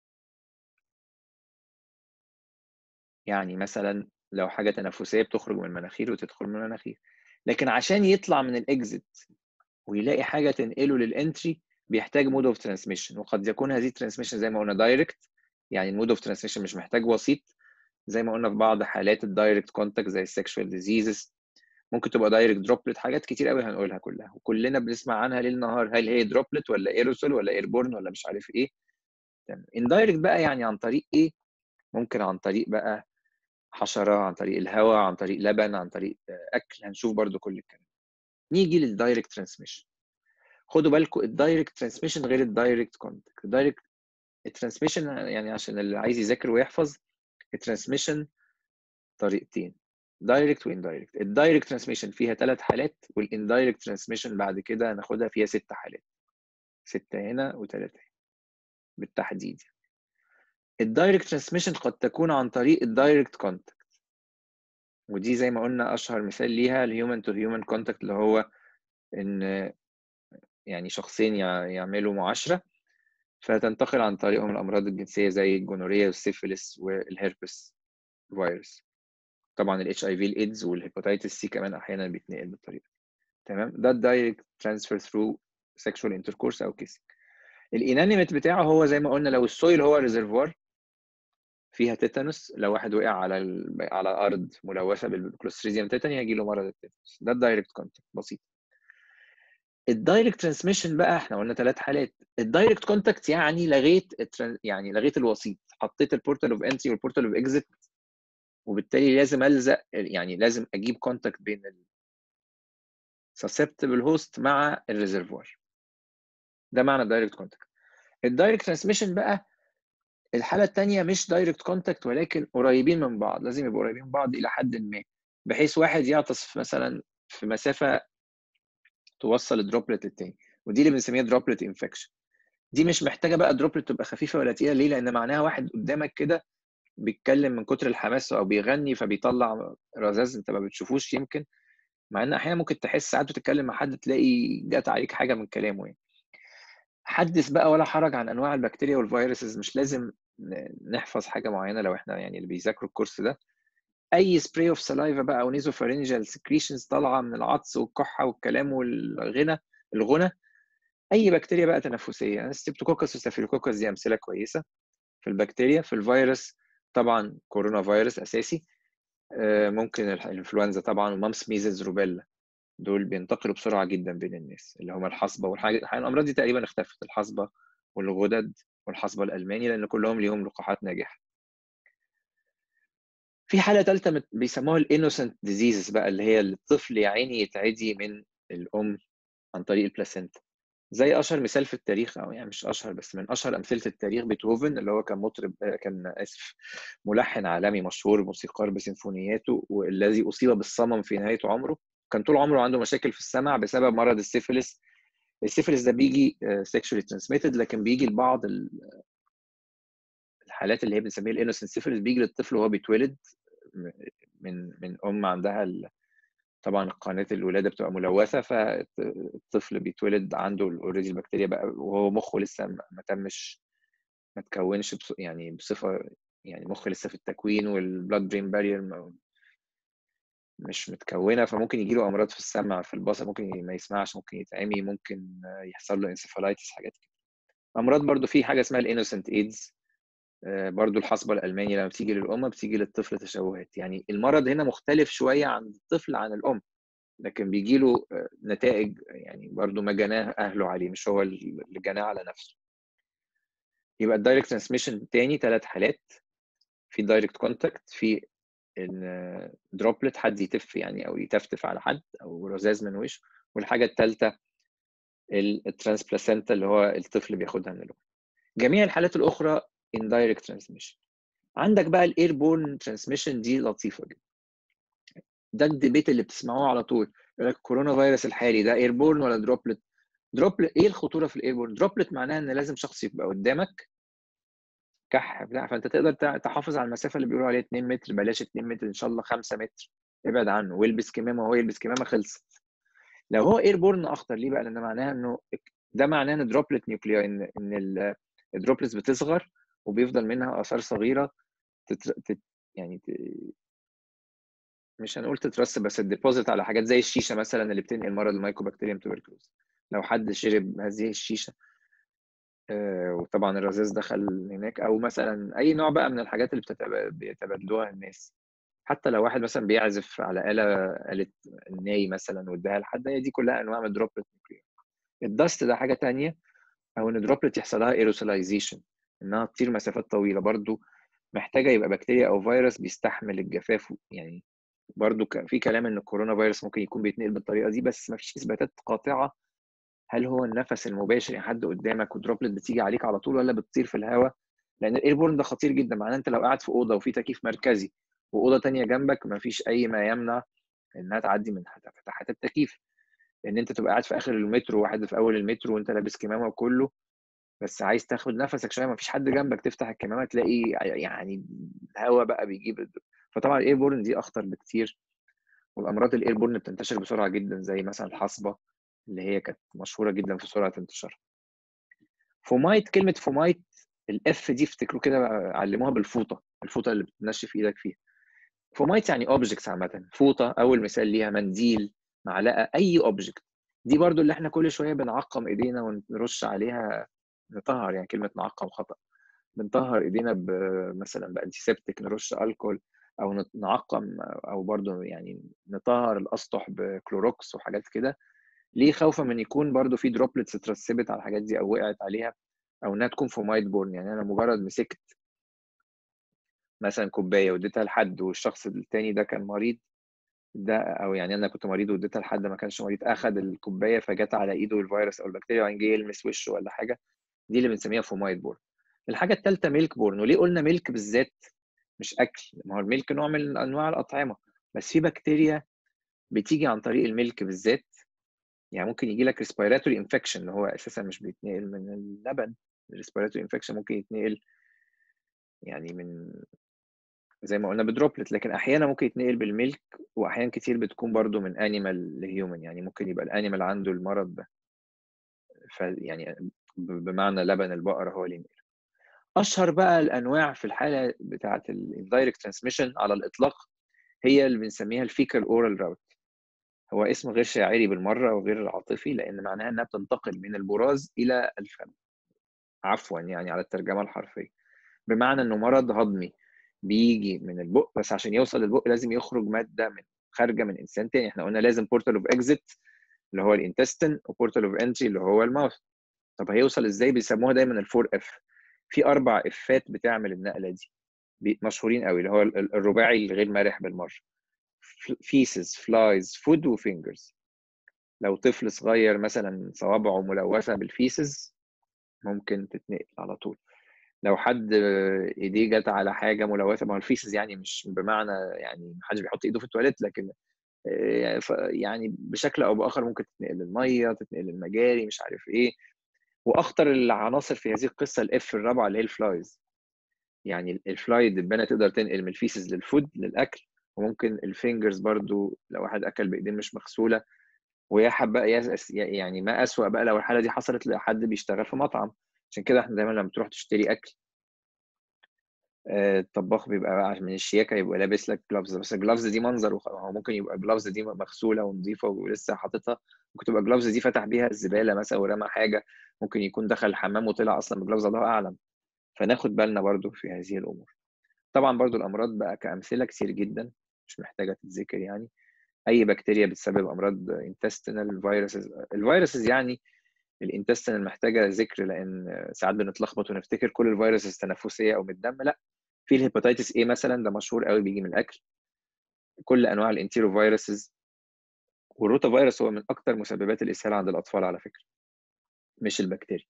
يعني مثلا لو حاجه تنفسيه بتخرج من المناخير وتدخل من المناخير لكن عشان يطلع من الاكزيت ويلاقي حاجه تنقله للانتري بيحتاج مود اوف ترانسميشن وقد يكون هذه الترانسميشن زي ما قلنا دايركت يعني المود اوف ترانسميشن مش محتاج وسيط زي ما قلنا في بعض حالات الدايركت كونتاكت زي السكشوال ديزيزز ممكن تبقى دايركت دروبلت حاجات كتير قوي هنقولها كلها وكلنا بنسمع عنها ليل نهار هل هي دروبلت ولا ايروسول ولا ايربورن ولا مش عارف ايه تمام اندايركت بقى يعني عن طريق ايه ممكن عن طريق بقى حشره عن طريق الهواء عن طريق لبن عن طريق اكل هنشوف برضو كل الكلام نيجي للدايركت ترانسميشن خدوا بالكم الدايركت ترانسميشن غير الدايركت كونتاكت الدايركت الترانسميشن يعني عشان اللي عايز يذاكر ويحفظ الترانسميشن طريقتين دايركت واندايركت الدايركت ترانسميشن فيها ثلاث حالات والاندايركت ترانسميشن بعد كده هناخدها فيها ست حالات ستة هنا وثلاثة هنا بالتحديد الدايركت ترانسميشن قد تكون عن طريق الدايركت كونتاكت ودي زي ما قلنا اشهر مثال ليها الهيومن تو هيومن كونتاكت اللي هو ان يعني شخصين يعملوا معاشرة فتنتقل عن طريقهم الأمراض الجنسية زي الجونوريا والسيفيلس والهيربس فيروس طبعا الاتش اي في الايدز والهيباتيتس سي كمان احيانا بيتنقل بالطريقه تمام ده الدايركت ترانسفير ثرو سيكشوال انتركورس او كيسنج الانانيميت بتاعه هو زي ما قلنا لو السويل هو ريزرفوار فيها تيتانوس لو واحد وقع على ال... على ارض ملوثه بالكلوستريديوم تيتاني هيجي له مرض التيتانوس ده الدايركت كونتاكت بسيط الدايركت ترانسميشن بقى احنا قلنا ثلاث حالات الدايركت كونتاكت يعني لغيت التران... يعني لغيت الوسيط حطيت البورتال اوف انتري والبورتال اوف اكزيت وبالتالي لازم الزق يعني لازم اجيب كونتاكت بين susceptible هوست مع الريزرفوار ده معنى الدايركت كونتاكت الدايركت ترانسميشن بقى الحاله الثانيه مش دايركت كونتاكت ولكن قريبين من بعض لازم يبقوا قريبين من بعض الى حد ما بحيث واحد يعطس مثلا في مسافه توصل الدروبلت للتاني ودي اللي بنسميها دروبلت انفكشن دي مش محتاجه بقى دروبلت تبقى خفيفه ولا تقيله ليه لان معناها واحد قدامك كده بيتكلم من كتر الحماس او بيغني فبيطلع رذاذ انت ما بتشوفوش يمكن مع ان احيانا ممكن تحس ساعات بتتكلم مع حد تلاقي جات عليك حاجه من كلامه يعني حدث بقى ولا حرج عن انواع البكتيريا والفيروسز مش لازم نحفظ حاجه معينه لو احنا يعني اللي بيذاكروا الكورس ده اي سبراي اوف سلايفا بقى او نيزوفارينجال سكريشنز طالعه من العطس والكحه والكلام والغنى الغنى اي بكتيريا بقى تنفسيه ستيبتوكوكس وستافيلوكوكس دي امثله كويسه في البكتيريا في الفيروس طبعا كورونا فيروس اساسي ممكن الانفلونزا طبعا ومامس ميزلز روبيلا دول بينتقلوا بسرعه جدا بين الناس اللي هم الحصبه والحاجه الامراض دي تقريبا اختفت الحصبه والغدد والحصبه الالماني لان كلهم ليهم لقاحات ناجحه في حاله ثالثه بيسموها الانوسنت ديزيزز بقى اللي هي الطفل يا عيني يتعدي من الام عن طريق البلاسينتا زي اشهر مثال في التاريخ او يعني مش اشهر بس من اشهر امثله التاريخ بيتهوفن اللي هو كان مطرب كان اسف ملحن عالمي مشهور موسيقار بسيمفونياته والذي اصيب بالصمم في نهايه عمره كان طول عمره عنده مشاكل في السمع بسبب مرض السيفيلس السيفيلس ده بيجي سيكشولي ترانسميتد لكن بيجي لبعض الحالات اللي هي بنسميها الانوسنت سيفيلس بيجي للطفل وهو بيتولد من من ام عندها طبعا قناه الولاده بتبقى ملوثه فالطفل بيتولد عنده اوريدي البكتيريا بقى وهو مخه لسه ما تمش ما تكونش يعني بصفه يعني مخ لسه في التكوين والبلاد برين بارير مش متكونه فممكن يجي له امراض في السمع في البصر ممكن ما يسمعش ممكن يتعمي ممكن يحصل له انسفالايتس حاجات كده امراض برضو في حاجه اسمها الانوسنت ايدز برضو الحصبه الالماني لما بتيجي للام بتيجي للطفل تشوهات يعني المرض هنا مختلف شويه عن الطفل عن الام لكن بيجي له نتائج يعني برضو ما جناه اهله عليه مش هو اللي جناه على نفسه يبقى الدايركت ترانسميشن تاني ثلاث حالات في دايركت كونتاكت في ان دروبلت حد يتف يعني او يتفتف على حد او رذاذ من وشه والحاجه الثالثه الترانسبلاسنتا اللي هو الطفل بياخدها من الام جميع الحالات الاخرى indirect transmission عندك بقى الاير بورن ترانسميشن دي لطيفه جدا ده الديبيت اللي بتسمعوه على طول يقول لك الكورونا فيروس الحالي ده اير بورن ولا دروبلت دروبلت ايه الخطوره في الاير بورن دروبلت معناها ان لازم شخص يبقى قدامك كح بتاع فانت تقدر تحافظ على المسافه اللي بيقولوا عليها 2 متر بلاش 2 متر ان شاء الله 5 متر ابعد عنه والبس كمامه وهو يلبس كمامه خلصت لو هو اير بورن اخطر ليه بقى لان معناها انه ده معناه ان دروبلت نيوكليا ان ان الدروبلتس بتصغر وبيفضل منها اثار صغيره تت... تت... يعني ت... مش هنقول تترسب بس الديبوزيت على حاجات زي الشيشه مثلا اللي بتنقل مرض المايكوبكتيريوم توبركلوز لو حد شرب هذه الشيشه آه وطبعا الرذاذ دخل هناك او مثلا اي نوع بقى من الحاجات اللي بيتبادلوها الناس حتى لو واحد مثلا بيعزف على آلة آلة الناي مثلا واداها لحد هي دي كلها انواع من الدروبلت نيوكلير الدست ده حاجه تانية او ان دروبلت يحصل لها ايروسولايزيشن انها تطير مسافات طويله برضو محتاجه يبقى بكتيريا او فيروس بيستحمل الجفاف يعني برضو في كلام ان الكورونا فيروس ممكن يكون بيتنقل بالطريقه دي بس ما فيش اثباتات قاطعه هل هو النفس المباشر يعني حد قدامك ودروبلت بتيجي عليك على طول ولا بتطير في الهواء لان الايربورن ده خطير جدا معناه انت لو قاعد في اوضه وفي تكييف مركزي واوضه تانية جنبك ما فيش اي ما يمنع انها تعدي من فتحات التكييف ان انت تبقى قاعد في اخر المترو واحد في اول المترو وانت لابس كمامه وكله بس عايز تاخد نفسك شويه ما فيش حد جنبك تفتح الكمامه تلاقي يعني الهواء بقى بيجيب فطبعا الايربورن دي اخطر بكتير والامراض الايربورن بتنتشر بسرعه جدا زي مثلا الحصبه اللي هي كانت مشهوره جدا في سرعه انتشارها فومايت كلمه فومايت الاف دي افتكروا كده علموها بالفوطه الفوطه اللي بتنشف ايدك فيها فومايت يعني اوبجكتس عامه فوطه اول مثال ليها منديل معلقه اي اوبجكت دي برضو اللي احنا كل شويه بنعقم ايدينا ونرش عليها نطهر يعني كلمه نعقم خطا بنطهر ايدينا مثلا بانتيسبتيك نرش الكول او نعقم او برضو يعني نطهر الاسطح بكلوروكس وحاجات كده ليه خوفا من يكون برضو في دروبلتس اترسبت على الحاجات دي او وقعت عليها او انها تكون فومايت بورن يعني انا مجرد مسكت مثلا كوبايه واديتها لحد والشخص التاني ده كان مريض ده او يعني انا كنت مريض واديتها لحد ما كانش مريض اخذ الكوبايه فجت على ايده الفيروس او البكتيريا وبعدين جه يلمس وشه ولا حاجه دي اللي بنسميها فومايت بورن الحاجه الثالثه ميلك بورن وليه قلنا ميلك بالذات مش اكل ما هو الميلك نوع من انواع الاطعمه بس في بكتيريا بتيجي عن طريق الميلك بالذات يعني ممكن يجي لك ريسبيراتوري انفكشن اللي هو اساسا مش بيتنقل من اللبن الريسبيراتوري انفكشن ممكن يتنقل يعني من زي ما قلنا بدروبلت لكن احيانا ممكن يتنقل بالميلك واحيانا كتير بتكون برضو من انيمال لهيومن يعني ممكن يبقى الانيمال عنده المرض ده يعني بمعنى لبن البقره هو اللي ينقله اشهر بقى الانواع في الحاله بتاعه الدايركت ترانسميشن على الاطلاق هي اللي بنسميها الفيكال اورال راوت هو اسم غير شاعري بالمره وغير عاطفي لان معناها انها بتنتقل من البراز الى الفم عفوا يعني على الترجمه الحرفيه بمعنى انه مرض هضمي بيجي من البق بس عشان يوصل للبق لازم يخرج ماده من خارجه من انسان تاني احنا قلنا لازم بورتال اوف اكزيت اللي هو الانتستين وبورتال اوف انتري اللي هو الماوث طب هيوصل ازاي بيسموها دايما الفور اف في اربع افات بتعمل النقله دي مشهورين قوي اللي هو الرباعي الغير مرح بالمره فيسز فلايز فود وفينجرز لو طفل صغير مثلا صوابعه ملوثه بالفيسز ممكن تتنقل على طول لو حد ايديه جت على حاجه ملوثه ما هو الفيسز يعني مش بمعنى يعني ما حدش بيحط ايده في التواليت لكن يعني بشكل او باخر ممكن تتنقل الميه تتنقل المجاري مش عارف ايه واخطر العناصر في هذه القصه الاف الرابعه اللي هي الفلايز يعني الفلاي الدبانه تقدر تنقل من الفيسز للفود للاكل وممكن الفينجرز برضو لو واحد اكل بايدين مش مغسوله ويا بقى يعني ما اسوأ بقى لو الحاله دي حصلت لحد بيشتغل في مطعم عشان كده احنا دايما لما تروح تشتري اكل آه، الطباخ بيبقى بقى من الشياكه يبقى لابس لك جلافز بس الجلافز دي منظر هو ممكن يبقى الجلافز دي مغسوله ونظيفه ولسه حاططها ممكن تبقى الجلافز دي فتح بيها الزباله مثلا ورمى حاجه ممكن يكون دخل الحمام وطلع اصلا بجلافز الله اعلم فناخد بالنا برضو في هذه الامور طبعا برضو الامراض بقى كامثله كتير جدا مش محتاجه تتذكر يعني اي بكتيريا بتسبب امراض انتستينال فيروسز الفيروسز يعني الانتستينال محتاجه ذكر لان ساعات بنتلخبط ونفتكر كل الفيروسز تنفسيه او من الدم لا في الهيباتيتس اي مثلا ده مشهور قوي بيجي من الاكل كل انواع الانتيرو فيروسز والروتا فيروس هو من اكثر مسببات الاسهال عند الاطفال على فكره مش البكتيريا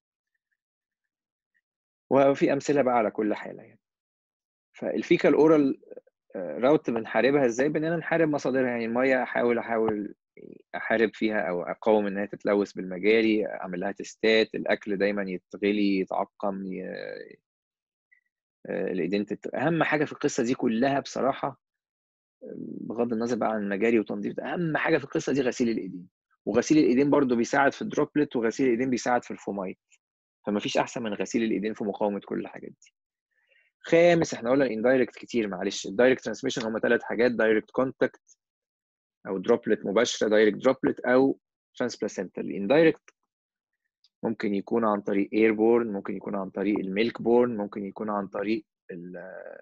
وفي امثله بقى على كل حاله يعني فالفيكال اورال راوت بنحاربها ازاي باننا نحارب مصادرها يعني الميه احاول احاول احارب فيها او اقاوم انها تتلوث بالمجاري اعمل لها تستات الاكل دايما يتغلي يتعقم ي... الايدين تت... اهم حاجه في القصه دي كلها بصراحه بغض النظر بقى عن المجاري وتنظيف اهم حاجه في القصه دي غسيل الايدين وغسيل الايدين برضو بيساعد في الدروبلت وغسيل الايدين بيساعد في الفومايت فما فيش احسن من غسيل الايدين في مقاومه كل الحاجات دي خامس احنا قلنا الاندايركت كتير معلش الدايركت ترانسميشن هم ثلاث حاجات دايركت كونتاكت او دروبلت مباشره دايركت دروبلت او ترانسبلاسنتال الاندايركت ممكن يكون عن طريق ايربورن ممكن يكون عن طريق الميلك بورن ممكن يكون عن طريق ال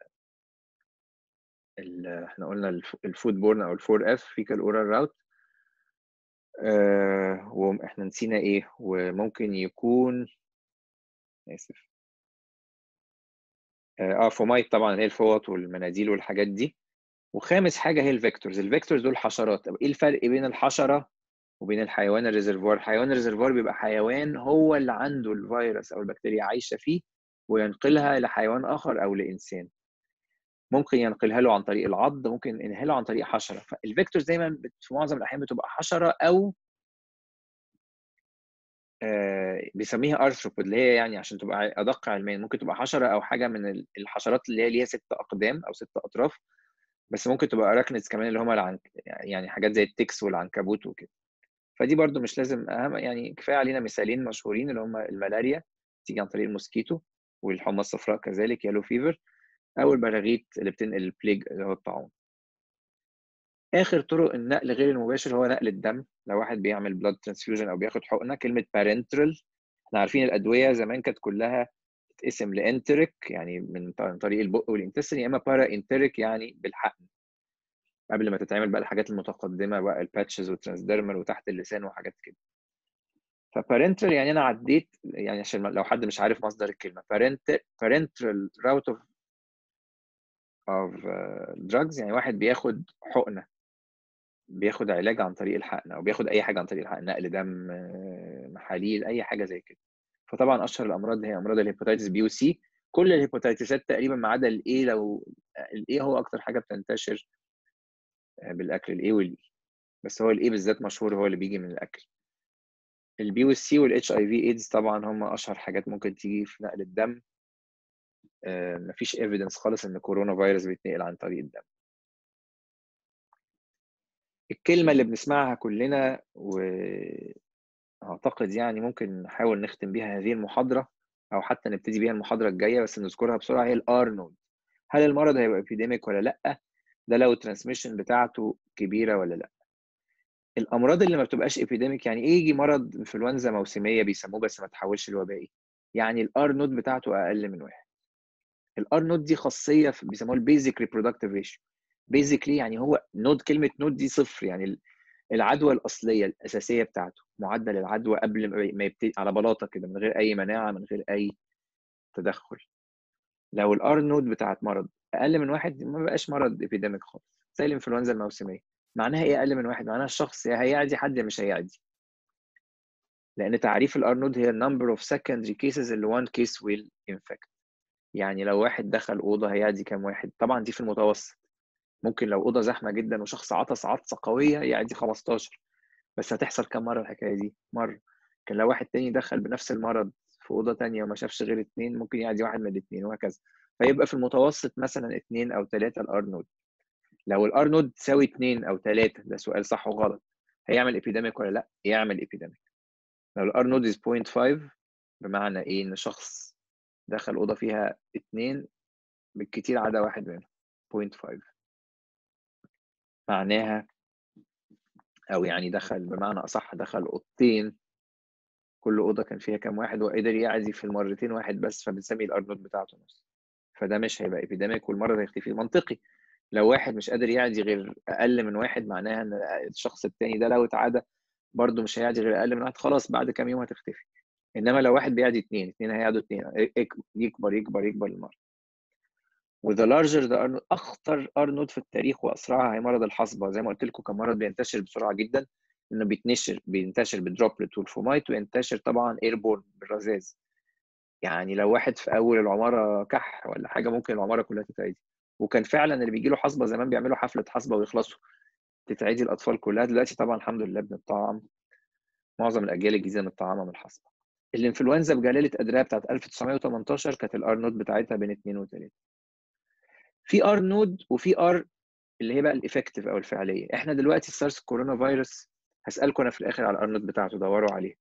ال احنا قلنا الفود بورن او الفور اف فيكال اورال راوت آه واحنا نسينا ايه وممكن يكون اسف اه فومايت طبعا هي الفوط والمناديل والحاجات دي وخامس حاجه هي الفيكتورز الفيكتورز دول حشرات طب ايه الفرق بين الحشره وبين الحيوان الريزرفوار الحيوان الريزرفوار بيبقى حيوان هو اللي عنده الفيروس او البكتيريا عايشه فيه وينقلها لحيوان اخر او لانسان ممكن ينقلها له عن طريق العض ممكن ينقلها عن طريق حشره فالفيكتورز دايما في معظم الاحيان بتبقى حشره او آه بيسميها ارثروبود اللي هي يعني عشان تبقى ادق علميا ممكن تبقى حشره او حاجه من الحشرات اللي هي ليها ست اقدام او ست اطراف بس ممكن تبقى اراكنيدز كمان اللي هم العنك... يعني حاجات زي التكس والعنكبوت وكده فدي برضو مش لازم اهم يعني كفايه علينا مثالين مشهورين اللي هم الملاريا تيجي عن طريق الموسكيتو والحمى الصفراء كذلك يالو فيفر او البراغيث اللي بتنقل البليج اللي هو الطاعون اخر طرق النقل غير المباشر هو نقل الدم لو واحد بيعمل بلاد ترانسفيوجن او بياخد حقنه كلمه بارنترال احنا عارفين الادويه زمان كانت كلها تتقسم لانتريك يعني من طريق البق والانتستين يا اما بارا انتريك يعني بالحقن قبل ما تتعمل بقى الحاجات المتقدمه بقى الباتشز والترانسديرمال وتحت اللسان وحاجات كده فبارنترال يعني انا عديت يعني عشان لو حد مش عارف مصدر الكلمه بارنترال راوت اوف اوف دراجز يعني واحد بياخد حقنه بياخد علاج عن طريق الحقن او بياخد اي حاجه عن طريق الحقن نقل دم محاليل اي حاجه زي كده فطبعا اشهر الامراض هي امراض الهيباتيتس بي وسي كل الهيباتيتسات تقريبا ما عدا الاي لو الاي هو اكتر حاجه بتنتشر بالاكل الاي والاي بس هو الاي بالذات مشهور هو اللي بيجي من الاكل البي والسي والاتش اي في ايدز طبعا هم اشهر حاجات ممكن تيجي في نقل الدم مفيش ايفيدنس خالص ان كورونا فيروس بيتنقل عن طريق الدم الكلمة اللي بنسمعها كلنا وأعتقد يعني ممكن نحاول نختم بيها هذه المحاضرة أو حتى نبتدي بيها المحاضرة الجاية بس نذكرها بسرعة هي الار نود هل المرض هيبقى ابيديميك ولا لأ؟ ده لو الترانسميشن بتاعته كبيرة ولا لأ؟ الأمراض اللي ما بتبقاش ابيديميك يعني إيه يجي مرض انفلونزا موسمية بيسموه بس ما تحولش لوبائي يعني الار نود بتاعته أقل من واحد الار نود دي خاصية بيسموها البيزك ريبرودكتيف ريشيو بيزيكلي يعني هو نود كلمه نود دي صفر يعني العدوى الاصليه الاساسيه بتاعته معدل العدوى قبل ما يبتدي على بلاطه كده من غير اي مناعه من غير اي تدخل لو الار نود بتاعت مرض اقل من واحد ما بقاش مرض ابيديميك خالص زي الانفلونزا الموسميه معناها ايه اقل من واحد معناها الشخص يا هيعدي حد يا مش هيعدي لان تعريف الار نود هي number of secondary cases اللي one case will infect يعني لو واحد دخل اوضه هيعدي كام واحد طبعا دي في المتوسط ممكن لو اوضه زحمه جدا وشخص عطس عطسه قويه يعدي 15 بس هتحصل كم مره الحكايه دي مره كان لو واحد تاني دخل بنفس المرض في اوضه تانية وما شافش غير اثنين ممكن يعدي واحد من الاثنين وهكذا فيبقى في المتوسط مثلا اثنين او ثلاثه الار نود لو الار نود تساوي 2 او 3 ده سؤال صح وغلط هيعمل ابيديميك ولا لا يعمل ابيديميك لو الار نود از 0.5 بمعنى ايه ان شخص دخل اوضه فيها اتنين بالكتير عدا واحد منهم 0.5 معناها او يعني دخل بمعنى اصح دخل اوضتين كل اوضه كان فيها كام واحد وقدر يعزي في المرتين واحد بس فبنسمي الار نود بتاعته نص فده مش هيبقى ايبيديميك والمرض هيختفي منطقي لو واحد مش قادر يعدي غير اقل من واحد معناها ان الشخص التاني ده لو اتعدى برضه مش هيعدي غير اقل من واحد خلاص بعد كام يوم هتختفي انما لو واحد بيعدي اثنين اثنين هيعدوا اثنين يكبر يكبر يكبر المرض وذا لارجر ذا اخطر ارنود في التاريخ واسرعها هي مرض الحصبه زي ما قلت لكم كان مرض بينتشر بسرعه جدا انه بيتنشر بينتشر بالدروبلت والفومايت وينتشر طبعا ايربورن بالرذاذ يعني لو واحد في اول العماره كح ولا حاجه ممكن العماره كلها تتعدي وكان فعلا اللي بيجي له حصبه زمان بيعملوا حفله حصبه ويخلصوا تتعدي الاطفال كلها دلوقتي طبعا الحمد لله بنطعم معظم الاجيال الجديده متطعمه من الحصبه الانفلونزا بجلاله ادريه بتاعت 1918 كانت الار نود بتاعتها بين 2 و 3 في ار نود وفي ار اللي هي بقى الافكتيف او الفعليه احنا دلوقتي السارس كورونا فيروس هسالكم انا في الاخر على الار نود بتاعته دوروا عليه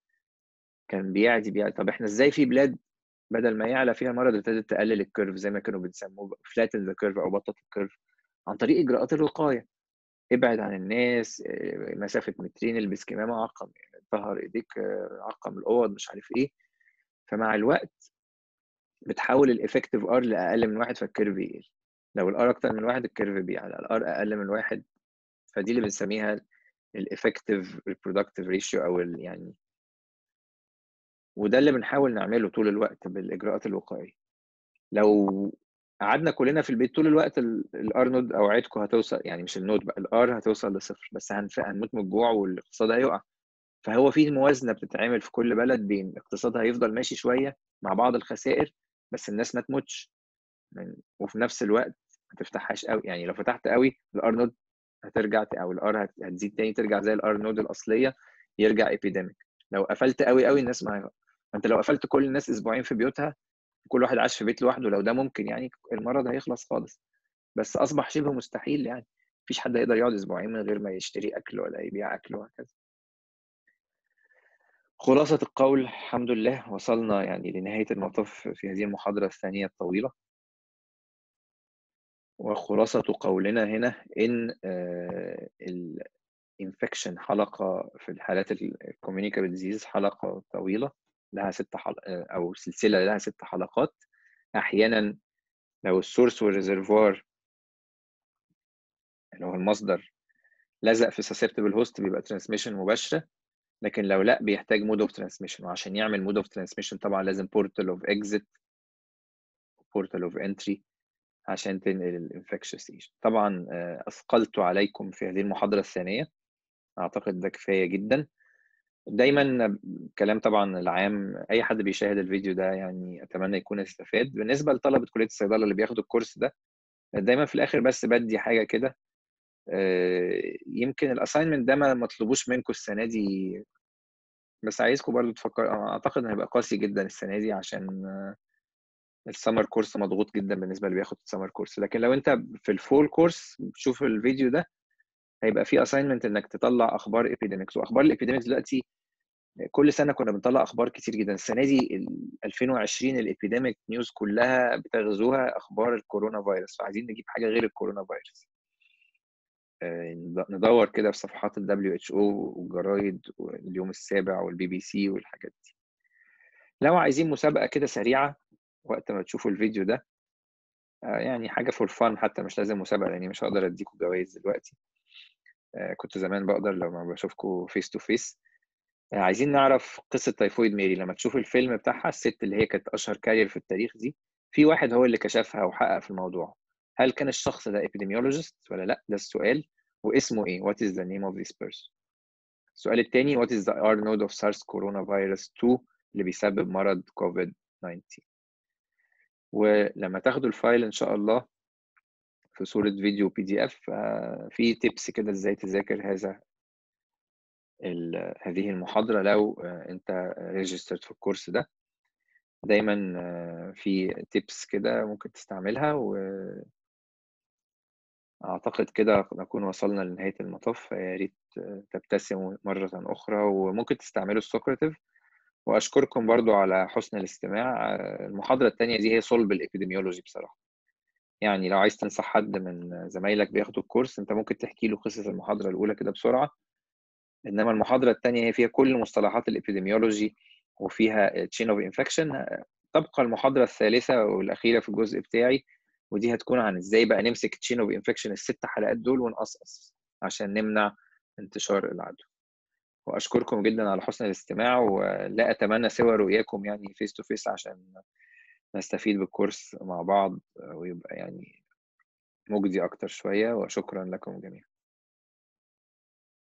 كان بيعدي بيعدي طب احنا ازاي في بلاد بدل ما يعلى فيها المرض ابتدت تقلل الكيرف زي ما كانوا بيسموه فلاتن ذا كيرف او بطط الكيرف عن طريق اجراءات الوقايه ابعد عن الناس مسافه مترين البس كمامه عقم يعني طهر ايديك عقم الاوض مش عارف ايه فمع الوقت بتحول الافكتيف ار لاقل من واحد فالكيرف يقل لو الار اكتر من واحد الكيرف بيعلى الار اقل من واحد فدي اللي بنسميها الافكتيف ريبرودكتيف ريشيو او يعني وده اللي بنحاول نعمله طول الوقت بالاجراءات الوقائيه لو قعدنا كلنا في البيت طول الوقت الار نود اوعدكم هتوصل يعني مش النود بقى الار هتوصل لصفر بس هنموت من الجوع والاقتصاد هيقع فهو في موازنه بتتعمل في كل بلد بين الاقتصاد هيفضل ماشي شويه مع بعض الخسائر بس الناس ما تموتش وفي نفس الوقت ما تفتحهاش قوي يعني لو فتحت قوي الار نود هترجع او الار هتزيد تاني ترجع زي الار نود الاصليه يرجع ايبيديميك لو قفلت قوي قوي الناس ما انت لو قفلت كل الناس اسبوعين في بيوتها كل واحد عاش في بيت لوحده لو ده ممكن يعني المرض هيخلص خالص بس اصبح شبه مستحيل يعني مفيش حد يقدر يقعد اسبوعين من غير ما يشتري اكل ولا يبيع اكل وهكذا خلاصة القول الحمد لله وصلنا يعني لنهاية المطاف في هذه المحاضرة الثانية الطويلة وخلاصة قولنا هنا إن الانفكشن حلقة في الحالات الكوميونيكابل ديزيز حلقة طويلة لها ست حلقات أو سلسلة لها ست حلقات أحيانا لو السورس والريزرفوار اللي هو المصدر لزق في susceptible هوست بيبقى ترانسميشن مباشرة لكن لو لا بيحتاج مود اوف ترانسميشن وعشان يعمل مود اوف ترانسميشن طبعا لازم بورتال اوف اكزيت بورتال اوف انتري عشان تنقل الانفكشس ايجنت طبعا اثقلت عليكم في هذه المحاضره الثانيه اعتقد ده كفايه جدا دايما كلام طبعا العام اي حد بيشاهد الفيديو ده يعني اتمنى يكون استفاد بالنسبه لطلبه كليه الصيدله اللي بياخدوا الكورس ده دايما في الاخر بس بدي حاجه كده يمكن الاساينمنت ده ما مطلوبوش منكم السنه دي بس عايزكم برضو تفكروا اعتقد هيبقى قاسي جدا السنه دي عشان السمر كورس مضغوط جدا بالنسبه اللي بياخد السمر كورس لكن لو انت في الفول كورس بتشوف الفيديو ده هيبقى في اساينمنت انك تطلع اخبار ايبيديمكس واخبار الابيديمكس دلوقتي كل سنه كنا بنطلع اخبار كتير جدا السنه دي 2020 الابيديميك نيوز كلها بتغزوها اخبار الكورونا فيروس فعايزين نجيب حاجه غير الكورونا فيروس ندور كده في صفحات ال WHO والجرايد واليوم السابع والبي بي سي والحاجات دي لو عايزين مسابقة كده سريعة وقت ما تشوفوا الفيديو ده يعني حاجة فور فان حتى مش لازم مسابقة لأني مش هقدر أديكم جوائز دلوقتي كنت زمان بقدر لما بشوفكم فيس تو فيس عايزين نعرف قصة تايفويد ميري لما تشوفوا الفيلم بتاعها الست اللي هي كانت أشهر كارير في التاريخ دي في واحد هو اللي كشفها وحقق في الموضوع هل كان الشخص ده epidemiologist ولا لا ده السؤال واسمه ايه what is the name of this person السؤال الثاني what is the R node of SARS coronavirus 2 اللي بيسبب مرض كوفيد 19 ولما تاخدوا الفايل ان شاء الله في صورة فيديو بي دي اف في تيبس كده ازاي تذاكر هذا هذه المحاضرة لو انت ريجسترد في الكورس ده دايما في تيبس كده ممكن تستعملها و أعتقد كده نكون وصلنا لنهاية المطاف يا ريت تبتسموا مرة أخرى وممكن تستعملوا السوكراتيف وأشكركم برضو على حسن الاستماع المحاضرة التانية دي هي صلب الإبيديميولوجي بصراحة يعني لو عايز تنصح حد من زمايلك بياخدوا الكورس انت ممكن تحكي له قصة المحاضرة الأولى كده بسرعة إنما المحاضرة التانية هي فيها كل مصطلحات الإبيديميولوجي وفيها تشين اوف انفكشن تبقى المحاضرة الثالثة والأخيرة في الجزء بتاعي ودي هتكون عن ازاي بقى نمسك تشين اوف انفكشن الست حلقات دول ونقصقص عشان نمنع انتشار العدوى واشكركم جدا على حسن الاستماع ولا اتمنى سوى رؤياكم يعني فيس تو فيس عشان نستفيد بالكورس مع بعض ويبقى يعني مجدي اكتر شويه وشكرا لكم جميعا